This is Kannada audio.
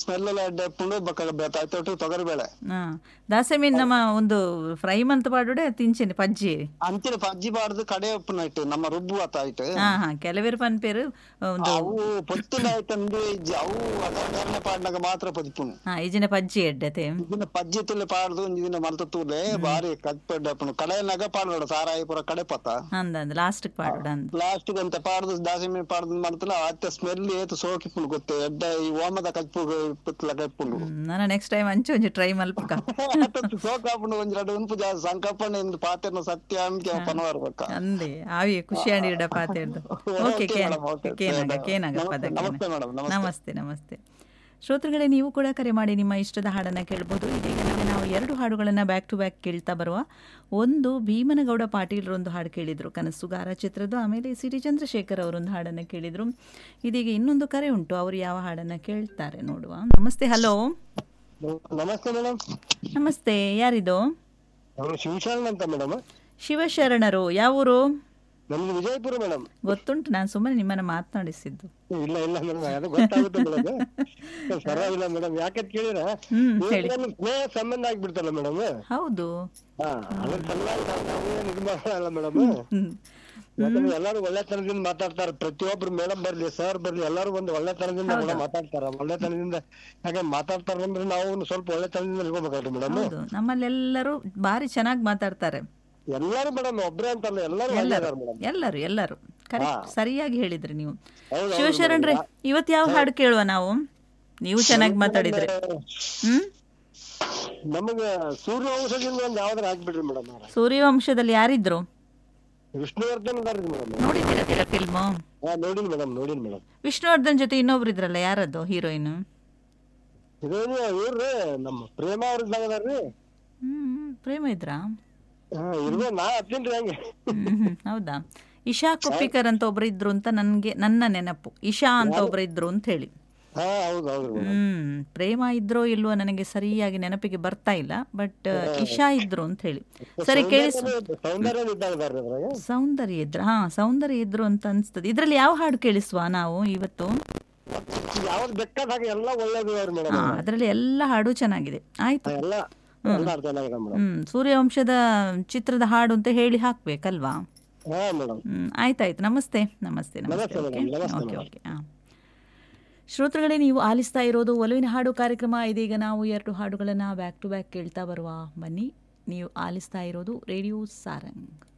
ಸ್ಮೆಲ್ ಎಲ್ಲ ಎಡ್ಡೆ ಎಪ್ಪುಂಡು ಬೊಕ್ಕ ತಾಯ್ತೊಟ್ಟು ತೊಗರಿಬೇಳೆ ಆ, ದಾಸೆ ಮೀನ್ ನಮ್ಮ ಒಂದು ಫ್ರೈ ಮಂತ್ ಪಾಡುಡೆ ತಿಂಚಿನಿ ಪಜ್ಜಿ ಅಂತಿನ ಪಜ್ಜಿ ಬಾರ್ದು ಕಡೆ ಉಪ್ಪುನ ಇಟ್ಟು ನಮ್ಮ ರುಬ್ಬು ಆತ ಆಯ್ತು ಹಾ ಹಾ ಕೆಲವೇರು ಪನ್ಪೇರು ಒಂದು ಅವು ಪೊತ್ತಿನ ಆಯ್ತಂದು ಇಜ್ಜಿ ಅವು ಅದಾರ್ನೆ ಪಾಡ್ನಾಗ ಮಾತ್ರ ಪದಿಪುನು ಹಾ ಈಜಿನ ಪಜ್ಜಿ ಎಡ್ಡತೆ ಇದನ್ನ ಪಜ್ಜಿ ತುಲೆ ಪಾಡ್ದು ಒಂದಿನ ಮಲ್ತ ತೂಲೆ ಬಾರಿ ಕಟ್ಪೆಡ್ಡೆ ಅಪ್ಪನು ಕಡೆಯನ್ನಾಗ ಪಾಡ್ಬೇಡ ಸಾರಾಯಿ ಪುರ ಕಡೆ ಪತ್ತ ಅಂದ ಅಂದ ಲಾಸ್ಟ್ ಪಾಡುಡ ಅಂದ ಪ್ಲಾಸ್ಟಿಕ್ ಅಂತ ಪಾಡ್ದು ದಾಸಿ ಮೀನು ಪಾಡ್ದು ಮಾಡ್ತಲ್ಲ ಅತ್ತೆ ಸ್ಮೆಲ್ ಏತು ಸೋಕಿಪ್ಪುನು ಗೊತ್ತೆ ಎಡ್ಡ ಈ ಓಮದ ಕಚ್ಚು ಪಿತ್ಲ ಕಪ್ಪುಂಡು ನಾನು ನೆಕ್ಸ್ಟ್ ಟೈಮ್ ಅಂಚು ಒಂಜಿ ಟ್ರೈ ಮಲ್ಪಕ ಅತ್ತತ್ತು ಸೋಕಾಪುಂಡು ಒಂಜಿ ಎರಡು ಉಂಪು ಜಾಸ್ತಿ ಸಂಕಪ್ಪಣ್ಣ ಇಂದು ಪಾತೆರ್ನ ಸತ್ಯ ಅಂತ ಪನವಾರ ಬಕ್ಕ ಅಂದೆ ಆವಿ ಖುಷಿ ಅಂಡಿಡ ಪಾತೆರ್ದು ಓಕೆ Okay, madam, okay. ಕೇನಾಗ ಕೇನಾಗ ನಮಸ್ತೆ, ಪದ ನಮಸ್ತೆ madam, ನಮಸ್ತೆ. ನಮಸ್ತೆ ನಮಸ್ತೆ ಶ್ರೋತೃಗಳೇ ನೀವು ಕೂಡ ಕರೆ ಮಾಡಿ ನಿಮ್ಮ ಇಷ್ಟದ ಹಾಡನ್ನು ಕೇಳ್ಬೋದು ಇದೀಗ ನಮಗೆ ನಾವು ಎರಡು ಹಾಡುಗಳನ್ನು ಬ್ಯಾಕ್ ಟು ಬ್ಯಾಕ್ ಕೇಳ್ತಾ ಬರುವ ಒಂದು ಭೀಮನಗೌಡ ಪಾಟೀಲ್ರೊಂದು ಹಾಡು ಕೇಳಿದರು ಕನಸುಗಾರ ಚಿತ್ರದ ಆಮೇಲೆ ಸಿ ಟಿ ಚಂದ್ರಶೇಖರ್ ಅವರೊಂದು ಹಾಡನ್ನು ಕೇಳಿದರು ಇದೀಗ ಇನ್ನೊಂದು ಕರೆ ಉಂಟು ಅವರು ಯಾವ ಹಾಡನ್ನು ಕೇಳ್ತಾರೆ ನೋಡುವ ನಮಸ್ತೆ ಹಲೋ ನಮಸ್ತೆ ಮೇಡಮ್ ನಮಸ್ತೆ ಯಾರಿದು ಅವರು ಶಿವಶರಣ ಅಂತ ಮೇಡಮ್ ಶಿವಶರಣರು ಯಾವೂರು ನಮ್ದು ವಿಜಯಪುರ ಮೇಡಮ್ ಗೊತ್ತುಂಟು ನಾನು ಸುಮ್ಮನೆ ನಿಮ್ಮನ್ನು ಮಾತನಾಡಿಸಿದ್ದು ಇಲ್ಲ ಇಲ್ಲ ಮೇಡಮ್ ಅದು ಗೊತ್ತಾಗುತ್ತೆ ಮೇಡಮ್ ಪರವಾಗಿಲ್ಲ ಮೇಡಮ್ ಯಾಕೆ ಕೇಳಿರ ಹ್ಮ್ ಹೇಳಿ ಸ್ನೇಹ ಸಂಬಂಧ ಆಗ್ಬಿಡ್ತಲ್ಲ ಮೇಡಮ್ ಹೌದು ಹಾ ಅದ್ರ ಸಲುವಾಗಿ ನಾವು- ನಾವು ಏನು ಇದು ಮಾಡಲ್ಲ ಮೇಡಮ್ ಹ್ಮ್ ಯಾಕಂದ್ರೆ ಎಲ್ಲಾರು ಒಳ್ಳೆತನದಿಂದ ಮಾತಾಡ್ತಾರೆ ಪ್ರತಿಯೊಬ್ರು ಮೇಡಮ್ ಬರ್ಲಿ ಸರ್ ಬರ್ಲಿ ಎಲ್ಲಾರು ಒಂದು ಒಳ್ಳೆತನದಿಂದ ಕೂಡ ಮಾತಾಡ್ತಾರ ಒಳ್ಳೆತನದಿಂದ ಯಾಕೆ ಮಾತಾಡ್ತಾರ ಅಂದ್ರೆ ನಾವು ಒಂದು ಸ್ವಲ್ಪ ಒಳ್ಳೆತನದಿಂದ ಇರ್ಕೋಬೇಕಾಗ್ರಿ ಮೇಡಮ್ ಹೌದು ನಮ್ಮಲ್ಲೆಲ್ಲರೂ ಭಾರಿ ಚೆನ್ನಾಗಿ ಮಾತಾಡ್ತಾರೆ ಎಲ್ಲಾರು ಮೇಡಮ್ ಒಬ್ರೇ ಅಂತಲ್ಲ ಎಲ್ಲಾರು ಎಲ್ಲರೂ ಒಳ್ಳೆದಾರ ಮೇಡಮ್ ಎಲ್ಲರೂ ಎಲ್ಲರೂ ಕರೆಕ್ಟ್ ಸರಿಯಾಗಿ ಹೇಳಿದ್ರಿ ನೀವು ಹೌದು, ಶಿವಶರಣ್ರೆ ಇವತ್ತು ಯಾವ ಹಾಡು ಕೇಳುವ ನಾವು ನೀವು ಚೆನ್ನಾಗಿ ಮಾತಾಡಿದ್ರಿ ಹ್ಮ್ ನಮಗ ಸೂರ್ಯ ವಂಶದಿಂದ ಒಂದ್ ಯಾವ್ದಾರ ಹಾಕ್ಬಿಡ್ರಿ ಮೇಡಮ್ ಸೂರ್ಯವಂಶದಲ್ಲಿ ಯಾರಿದ್ರು ವಿಷ್ಣುವರ್ಧನ್ ಅದಾರ್ರಿ ಮೇಡಮ್ ನೋಡಿದ್ದೀರಾ ಫಿಲ್ಮು ಹಾ ನೋಡಿನ್ ಮೇಡಮ್ ನೋಡಿನ್ ಮೇಡಮ್ ವಿಷ್ಣುವರ್ಧನ್ ಜೊತೆ ಇನ್ನೊಬ್ರು ಇದ್ರಲ್ಲ ಯಾರದು ಹೀರೋಯಿನ್ ಇದೇನು ಇವ್ರಿ ನಮ್ಮ ಪ್ರೇಮ ಅವ್ರ ಇದ್ದಾಗದಾರ್ರಿ ಹ್ಮ್ ಪ್ರೇಮ ಇದ್ರಾ ಹಾ ಇರ್ಬೋದು ನಾ ಹತ್ತೀನ್ರಿ ಹಂಗೆ ಹ್ಮ್ ಹ್ಮ್, ಹೌದಾ ಇಶಾ ಕುಪ್ಪಿಕರ್ ಅಂತ ಒಬ್ರು ಇದ್ರು ಅಂತ ನನ್ಗೆ ನನ್ನ ನೆನಪು ಇಶಾ ಅಂತ ಒಬ್ರು ಇದ್ರು ಅಂತ ಹೇಳಿ ಹಾ ಹೌದು ಹೌದು ಮೇಡಮ್ ಹ್ಮ್ ಪ್ರೇಮ ಇದ್ರೋ ಇಲ್ವೋ ನನಗೆ ಸರಿಯಾಗಿ ನೆನಪಿಗೆ ಬರ್ತಾ ಇಲ್ಲ ಬಟ್ ಇಶಾ ಇದ್ರು ಅಂತ ಹೇಳಿ ಸರಿ ಕೇಳಿಸ್ ಸೌಂದರ್ಯ ಇದ್ದಾಗದಾರ್ರಿ ಅದ್ರಾಗ ಸೌಂದರ್ಯ ಇದ್ರ ಹಾ ಸೌಂದರ್ಯ ಇದ್ರು ಅಂತ ಅನ್ಸ್ತದೆ ಇದ್ರಲ್ಲಿ ಯಾವ ಹಾಡು ಕೇಳಿಸುವ ನಾವು ಇವತ್ತು ಯಾವ್ದು ಬೇಕಾದ ಹಾಗೆ ಎಲ್ಲ ಒಳ್ಳೇದು ಮೇಡಮ್ ಹಾ ಅದರಲ್ಲಿ ಎಲ್ಲ ಹಾಡು ಚೆನ್ನಾಗಿದೆ ಆಯ್ತು ಎಲ್ಲ ಎಲ್ಲ ಅರ್ಥ ಚೆನ್ನಾಗಿದೆ ಮೇಡಮ್ ಹ್ಮ್ ಸೂರ್ಯವಂಶದ ಚಿತ್ರದ ಹಾಡು ಅಂತ ಹೇಳಿ ಹಾಕ್ಬೇಕಲ್ವಾ ಹಾ ಮೇಡಮ್ ಹ್ಮ್ ಆಯ್ತಾಯ್ತು ನಮಸ್ತೆ ನಮಸ್ತೆ ನಮಸ್ತೆ ನಮಸ್ತೆ ಓಕೆ ಮೇಡಮ್, ನಮಸ್ತೆ ಓಕೆ ಓಕೆ ಹಾಂ ಶ್ರೋತೃಗಳೇ ನೀವು ಆಲಿಸ್ತಾ ಇರೋದು ಒಲವಿನ ಹಾಡು ಕಾರ್ಯಕ್ರಮ ಇದೀಗ ನಾವು ಎರಡು ಹಾಡುಗಳನ್ನು ಬ್ಯಾಕ್ ಟು ಬ್ಯಾಕ್ ಕೇಳ್ತಾ ಬರುವ ಬನ್ನಿ ನೀವು ಆಲಿಸ್ತಾ ಇರೋದು ರೇಡಿಯೋ ಸಾರಂಗ್